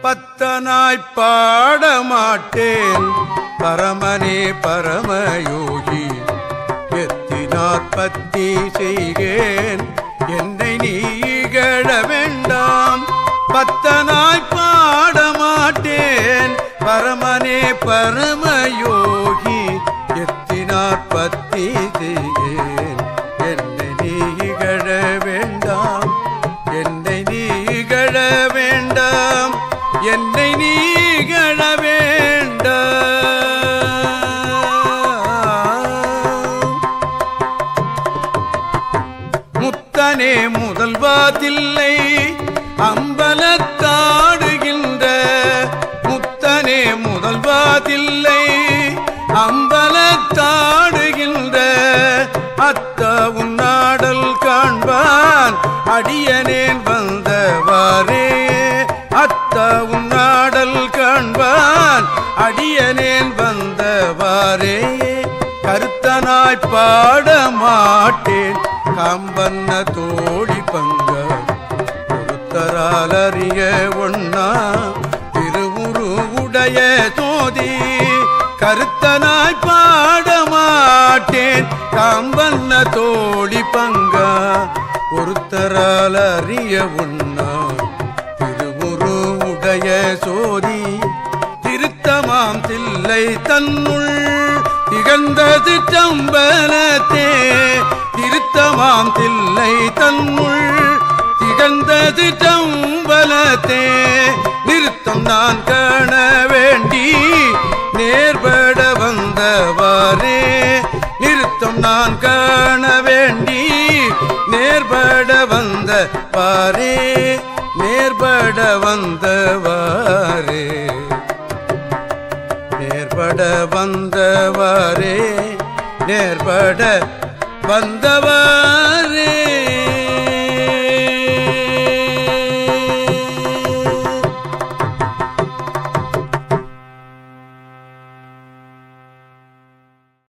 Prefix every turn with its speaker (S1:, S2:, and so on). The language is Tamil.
S1: பத்தனாய் பாடமாட்டேன் பரமனே பரமயோகி எத்தினாற்பத்தி செய்கேன் என்னை நீகழ வேண்டாம் பத்தனாய் பாடமாட்டேன் பரமனே பரமயோகி எத்தினாற்பத்தி செய்கேன் என்னை நீகழ வேண்டாம் என்னை நீகழ வேண்டாம் என்னை நீகழ வேண்டாம் முத்தனே முதல்வாதில்லை அம்பலத்தாடுகின்ற முத்தனே முதல்வாதில்லை அம்பலத்தாடுகின்ற அத்த உன்னாடல் காண்பான் அடியனேன் வந்தவாறே அத்த உன்னாடல் காண்பான் அடியனேன் வந்தவாறே கருத்தனாய் பாட மாட்டேன் காம்பன்ன தோழி பங்க ஒருத்தரால் அறிய ஒண்ணா திருவுரு உடைய தோதி கருத்தனாய் பாட மாட்டேன் காம்பன்ன தோழி பங்க ஒருத்தரால் அறிய ஒண்ணா திருவுரு உடைய சோதி திருத்தமாம் தில்லை தன்னுள் திகழ்ந்தது சம்பலத்தே திருத்தமாம் தில்லை தன்னுள் திகழ்ந்தது சம்பலத்தே நிறுத்தம் நான் காண வேண்டி நேர்பட வந்தவாறே நிறுத்தம் நான் காண வேண்டி நேர்பட வந்த பாரே நேர்பட வந்தவாறே நேர்பட வந்தவாறே நேர்பட வந்தவாறே